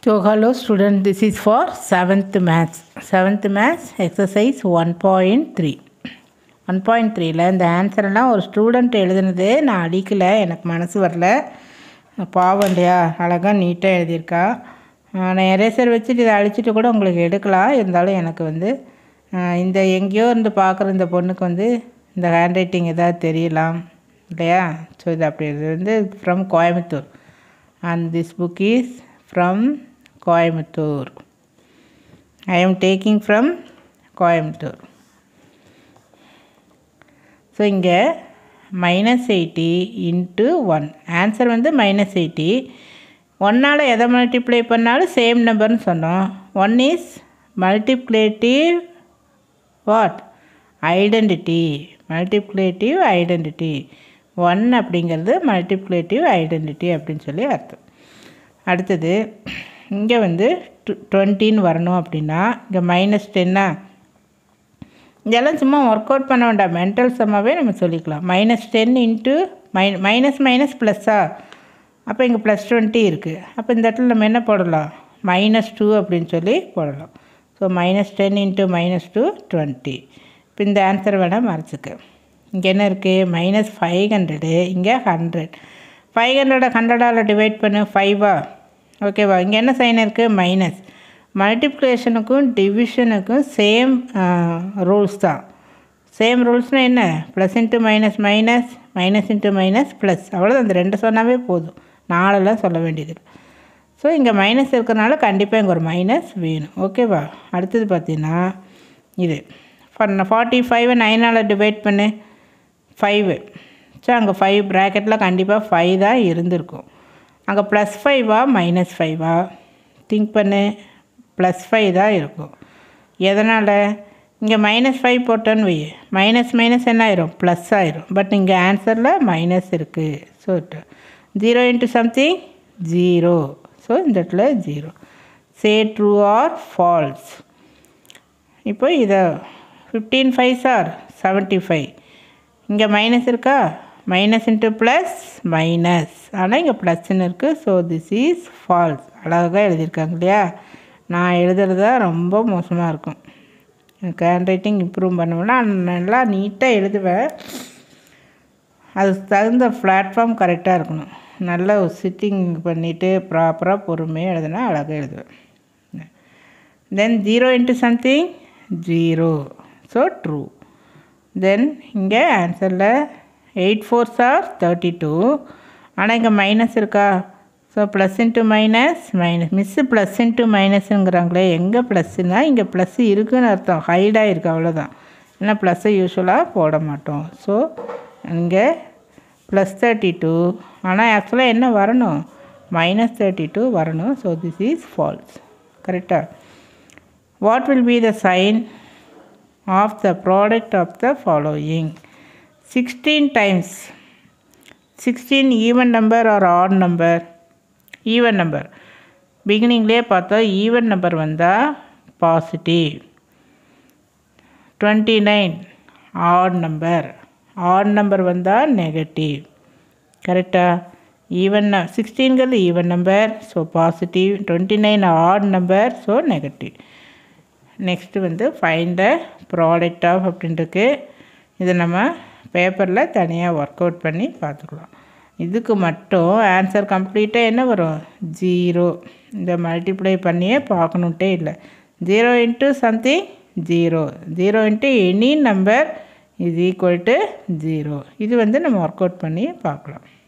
So hello student, this is for 7th maths. 7th maths exercise 1.3. 1.3ல இந்த ஆன்சரெல்லாம் ஒரு student எழுதுனது நான் அடிக்கலை எனக்கு மனசு வரல பாவம் இல்லையா அழகாக நீட்டாக எழுதியிருக்கா ஆஹ் நான் எரேசர் வச்சுட்டு இதை அழிச்சிட்டு கூட உங்களுக்கு எடுக்கலாம் இருந்தாலும் எனக்கு வந்து ஆஹ் இந்த எங்கேயோ இருந்து பார்க்குற இந்த பொண்ணுக்கு வந்து இந்த ஹேண்ட் ரைட்டிங் ஏதாவது தெரியலாம் இல்லையா ஸோ இது அப்படி இது வந்து from Coimbatore and this book is from Coimbatore. I am taking from Coimbatore. So இங்கே minus eighty into one answer வந்து மைனஸ் எயிட்டி ஒன்னால் எதை மல்டிப்ளை பண்ணாலும் சேம் நம்பர்னு சொன்னோம் one is multiplicative what identity multiplicative identity one அப்படிங்கிறது மல்டிப்ளேட்டிவ் ஐடென்டிட்டி அப்படின்னு சொல்லி அர்த்தம் அடுத்தது இங்கே வந்து டுவெண்ட்டின்னு வரணும் அப்படின்னா இங்கே மைனஸ் டென்னா இதெல்லாம் சும்மா ஒர்க் அவுட் பண்ண வேண்டாம் மென்டல் சம்மாவே நம்ம சொல்லிக்கலாம் minus ten into my minus minus ப்ளஸ்ஸா அப்போ இங்கே ப்ளஸ் டுவெண்ட்டி இருக்குது அப்போ இந்த இடத்துல நம்ம என்ன போடலாம் மைனஸ் டூ அப்படின்னு சொல்லி போடலாம் so minus ten into minus two twenty இப்போ இந்த ஆன்சர் வேணால் மறைச்சிக்க இங்கே என்ன இருக்குது மைனஸ் ஃபைவ் ஹண்ட்ரடு இங்கே ஹண்ட்ரட் ஃபைவ் ஹண்ட்ரடை ஹண்ட்ரடால் டிவைட் பண்ணு ஃபைவா ஓகேவா இங்கே என்ன சைன் இருக்குது மைனஸ் மல்டிப்ளிகேஷனுக்கும் டிவிஷனுக்கும் சேம் ரூல்ஸ் தான் சேம் ரூல்ஸ்னால் என்ன plus into minus minus minus into minus plus அவ்வளோதான் அந்த ரெண்டு சொன்னாவே போதும் நாலெல்லாம் சொல்ல வேண்டியது ஸோ இங்கே மைனஸ் இருக்கிறனால கண்டிப்பாக இங்கே ஒரு மைனஸ் வேணும் ஓகேவா அடுத்தது பார்த்தீங்கன்னா இது ஃபார்ட்டி ஃபைவை நைனால் டிவைட் பண்ணு ஃபைவு ஸோ அங்கே ஃபைவ் ப்ராக்கெட்டில் கண்டிப்பாக ஃபைவ் தான் இருந்திருக்கும் அங்கே ப்ளஸ் ஃபைவா மைனஸ் ஃபைவா திங்க் பண்ணு ப்ளஸ் ஃபைவ் தான் இருக்கும் எதனால் இங்கே மைனஸ் ஃபைவ் போட்டோன்னு வை மைனஸ் மைனஸ் என்ன ஆயிரும் ப்ளஸ் ஆயிரும் பட் இங்கே ஆன்சரில் மைனஸ் இருக்குது so zero into something zero so இந்த இடத்துல zero say true or false இப்போ இதை fifteen five sir seventy five இங்கே மைனஸ் இருக்கா மைனஸ் இன்ட்டு ப்ளஸ் மைனஸ் ஆனால் இங்கே ப்ளஸ்ன்னு இருக்குது ஸோ திஸ் இஸ் ஃபால்ஸ் அழகாக எழுதியிருக்காங்க இல்லையா நான் எழுதுறது தான் ரொம்ப மோசமாக இருக்கும் எனக்கு ஹேண்ட் ரைட்டிங் இம்ப்ரூவ் பண்ணுவேன்னா நல்லா நீட்டாக எழுதுவேன் அது தகுந்த பிளாட்ஃபார்ம் கரெக்டாக இருக்கணும் நல்லா சிட்டிங் பண்ணிவிட்டு ப்ராப்பராக பொறுமையாக எழுதுனா அழகாக எழுதுவேன் then zero into something zero so true then இங்கே ஆன்சரில் eight fours are thirty two ஆனால் இங்கே மைனஸ் இருக்கா so plus into minus minus மிஸ்ஸு ப்ளஸ் இன்ட்டு மைனஸுங்கிறாங்களே எங்கே ப்ளஸ்ஸுனா இங்கே ப்ளஸ் இருக்குன்னு அர்த்தம் ஹைடாக இருக்குது அவ்வளோதான் ஏன்னா ப்ளஸ்ஸை யூஸ்வலாக போட மாட்டோம் ஸோ இங்கே ப்ளஸ் தேர்ட்டி டூ ஆனால் ஆக்சுவலாக என்ன வரணும் மைனஸ் தேர்ட்டி டூ வரணும் ஸோ திஸ் இஸ் ஃபால்ஸ் கரெக்டாக what will be the sign of the product of the following sixteen times sixteen even number or odd number even number பிகினிங்லேயே பார்த்தா even number வந்தால் positive twenty nine odd number odd number வந்தால் negative கரெக்டாக even சிக்ஸ்டீன்கிறது even number so positive twenty nine odd number so negative next வந்து find the product of அப்படின்ட்டுருக்கு இதை நம்ம பேப்பரில் தனியாக ஒர்க் அவுட் பண்ணி பார்த்துக்கலாம் இதுக்கு மட்டும் ஆன்சர் கம்ப்ளீட்டாக என்ன வரும் ஜீரோ இந்த மல்டிப்ளை பண்ணியே பார்க்கணுன்ட்டே இல்லை zero into something zero zero into any number is equal to zero இது வந்து நம்ம ஒர்க் அவுட் பண்ணி பார்க்கலாம்